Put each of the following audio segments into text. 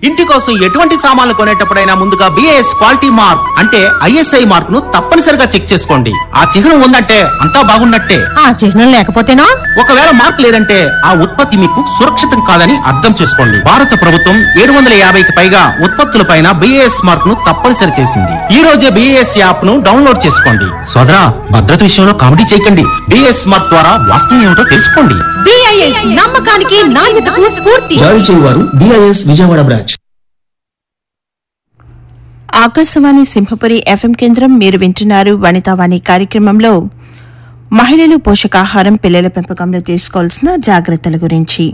ఇంటి కోసం ఎటువంటి సామాన్లు కొనేటప్పుడైనా ముందుగా బిఏఎస్ క్వాలిటీ మార్క్ అంటే ఐఎస్ఐ మార్క్ ను తప్పనిసరిగా చెక్ చేసుకోండి ఆ చిహ్నం ఉందంటే అంతా బాగున్నట్టే ఆ చిహ్నం లేకపోతేనో ఒకవేళ మార్క్ లేదంటే ఆ ఉత్పత్తి మీకు సురక్షితం కాదని అర్థం చేసుకోండి భారత ప్రభుత్వం ఏడు వందల యాభైకి పైగా ఉత్పత్తులపైన బిఏఎస్ మార్క్ ను తప్పనిసరి చేసింది ఈ రోజే బిఏఎస్ యాప్ ను డౌన్లోడ్ చేసుకోండి సోదరా భద్రత విషయంలో కామెడీ చేయకండి బిఏఎస్ మార్క్ ద్వారా వాస్తవం ఏమిటో తెలుసుకోండి బిఐఎస్ నమ్మకానికి నాణ్యతకు స్ఫూర్తి జారీ చేయువారు BIS Vijayawada branch Akashvani Simhapuri FM కేంద్రం మీరు వింటున్నారు వనితావాణి కార్యక్రమంలో మహిళలు పోషకాహారం పిల్లల పెంపకంలో తీసుకోవాల్సిన జాగ్రత్తల గురించి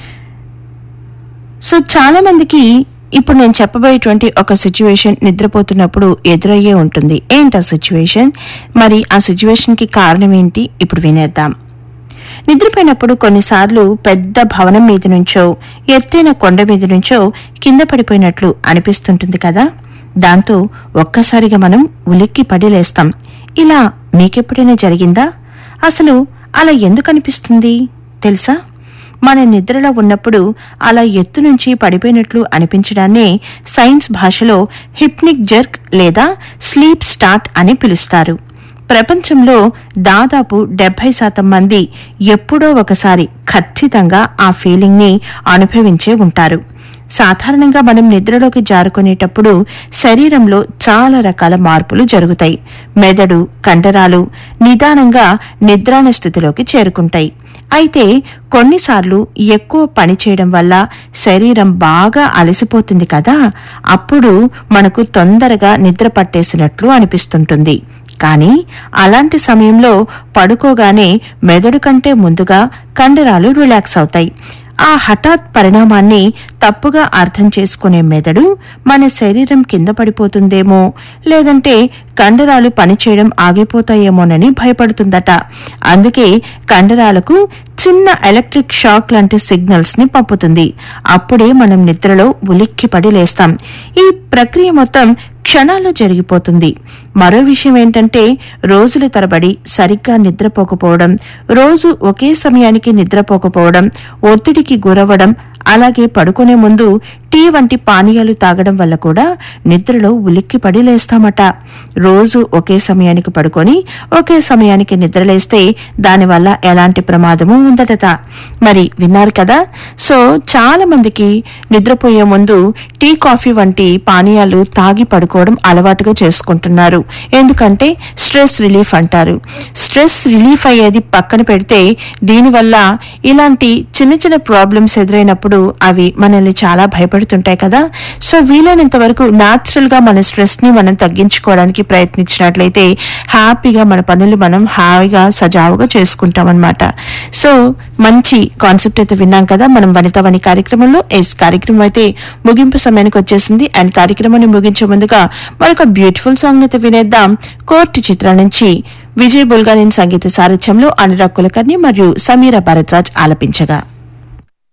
సో చాలా మందికి ఇప్పుడు నేను చెప్పబోయేటువంటి ఒక సిచ్యువేషన్ నిద్రపోతున్నప్పుడు ఎదురయ్యే ఉంటుంది ఏంటి ఆ సిచ్యువేషన్ మరి ఆ సిచ్యువేషన్ కి కారణం ఏంటి ఇప్పుడు వినేద్దాం నిద్రపోయినప్పుడు కొన్నిసార్లు పెద్ద భవనం మీద నుంచో ఎత్తైన కొండ మీద నుంచో కింద పడిపోయినట్లు అనిపిస్తుంటుంది కదా దాంతో ఒక్కసారిగా మనం ఉలిక్కి పడి లేస్తాం ఇలా మీకెప్పుడైనా జరిగిందా అసలు అలా ఎందుకు అనిపిస్తుంది తెలుసా మన నిద్రలో ఉన్నప్పుడు అలా ఎత్తు నుంచి పడిపోయినట్లు అనిపించడాన్నే సైన్స్ భాషలో హిప్నిక్ జర్క్ లేదా స్లీప్ స్టార్ట్ అని పిలుస్తారు ప్రపంచంలో దాదాపు డెబ్బై శాతం మంది ఎప్పుడో ఒకసారి ఖచ్చితంగా ఆ ఫీలింగ్ ని అనుభవించే ఉంటారు సాధారణంగా మనం నిద్రలోకి జారుకునేటప్పుడు శరీరంలో చాలా రకాల మార్పులు జరుగుతాయి మెదడు కండరాలు నిదానంగా నిద్రాణ స్థితిలోకి చేరుకుంటాయి అయితే కొన్నిసార్లు ఎక్కువ పని చేయడం వల్ల శరీరం బాగా అలసిపోతుంది కదా అప్పుడు మనకు తొందరగా నిద్ర పట్టేసినట్లు అనిపిస్తుంటుంది కానీ అలాంటి సమయంలో పడుకోగానే మెదడు కంటే ముందుగా కండరాలు రిలాక్స్ అవుతాయి ఆ హఠాత్ పరిణామాన్ని తప్పుగా అర్థం చేసుకునే మెదడు మన శరీరం కింద పడిపోతుందేమో లేదంటే కండరాలు పనిచేయడం ఆగిపోతాయేమోనని భయపడుతుందట అందుకే కండరాలకు చిన్న ఎలక్ట్రిక్ షాక్ లాంటి సిగ్నల్స్ ని పంపుతుంది అప్పుడే మనం నిద్రలో ఉలిక్కిపడి లేస్తాం ఈ ప్రక్రియ మొత్తం క్షణాల్లో జరిగిపోతుంది మరో విషయం ఏంటంటే రోజుల తరబడి సరిగ్గా నిద్రపోకపోవడం రోజు ఒకే సమయానికి నిద్రపోకపోవడం ఒత్తిడికి గురవ్వడం అలాగే పడుకునే ముందు టీ వంటి పానీయాలు తాగడం వల్ల కూడా నిద్రలో ఉలిక్కిపడి లేస్తామట రోజు ఒకే సమయానికి పడుకొని ఒకే సమయానికి నిద్రలేస్తే దానివల్ల ఎలాంటి ప్రమాదము ఉందటట మరి విన్నారు కదా సో చాలా మందికి నిద్రపోయే ముందు టీ కాఫీ వంటి పానీయాలు తాగి పడుకోవడం అలవాటుగా చేసుకుంటున్నారు ఎందుకంటే స్ట్రెస్ రిలీఫ్ అంటారు స్ట్రెస్ రిలీఫ్ అయ్యేది పక్కన పెడితే దీనివల్ల ఇలాంటి చిన్న చిన్న ప్రాబ్లమ్స్ ఎదురైనప్పుడు అవి మనల్ని చాలా భయపడుతుంటాయి కదా సో వీలైనంత వరకు న్యాచురల్ గా మన స్ట్రెస్ ని మనం తగ్గించుకోవడానికి ప్రయత్నించినట్లయితే హ్యాపీగా మన పనులు మనం హాయిగా సజావుగా చేసుకుంటాం అనమాట సో మంచి కాన్సెప్ట్ అయితే విన్నాం కదా మనం వనిత వని కార్యక్రమంలో ఎస్ కార్యక్రమం అయితే ముగింపు సమయానికి వచ్చేసింది అండ్ కార్యక్రమాన్ని ముగించే ముందుగా మరొక బ్యూటిఫుల్ సాంగ్ అయితే వినేద్దాం కోర్టు చిత్రం నుంచి విజయ్ బుల్గానిన్ సంగీత సారథ్యంలో అనురాగ్ కులకర్ణి మరియు సమీర భరద్వాజ్ ఆలపించగా